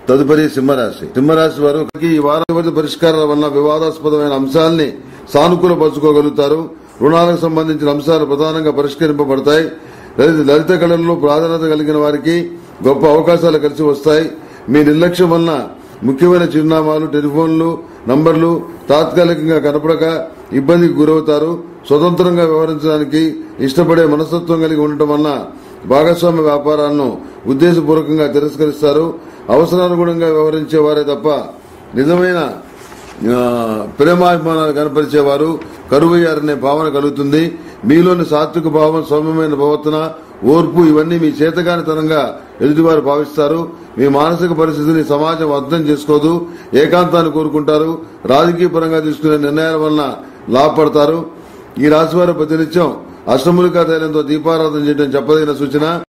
తదుపరి సింహరాశి సింహరాశి వారు ఈ వారం చివరి పరిష్కారాల వల్ల వివాదాస్పదమైన అంశాలని సానుకూలపరచుకోగలుగుతారు రుణాలకు సంబంధించిన అంశాలు ప్రధానంగా పరిష్కరింపబడతాయి లలిత లలిత కళల్లో ప్రాధాన్యత కలిగిన వారికి గొప్ప అవకాశాలు కలిసి వస్తాయి మీ నిర్లక్ష్యం వలన ముఖ్యమైన చిరునామాలు టెలిఫోన్లు నంబర్లు తాత్కాలికంగా కనపడక ఇబ్బందికి గురవుతారు స్వతంత్రంగా వ్యవహరించడానికి ఇష్టపడే మనస్తత్వం కలిగి ఉండటం వలన భాగస్వామ్య వ్యాపారాలను ఉద్దేశపూర్వకంగా తిరస్కరిస్తారు అవసరానుగుణంగా వ్యవహరించే వారే తప్ప నిజమైన ఆ, ప్రేమాభిమానాలు కనపరిచేవారు కరువయ్యారనే భావన కలుగుతుంది మీలోని సాత్విక భావం సౌమ్యమైన ప్రవర్తన ఓర్పు ఇవన్నీ మీ చేతగానితనంగా ఎదుటివారు భావిస్తారు మీ మానసిక పరిస్థితిని సమాజం అర్థం చేసుకోదు ఏకాంతాన్ని కోరుకుంటారు రాజకీయ పరంగా తీసుకునే నిర్ణయాల వలన లాభపడతారు ఈ రాశివారి ప్రతినిత్యం అష్టములికా తైలంతో దీపారాధన చేయడం చెప్పదగిన సూచన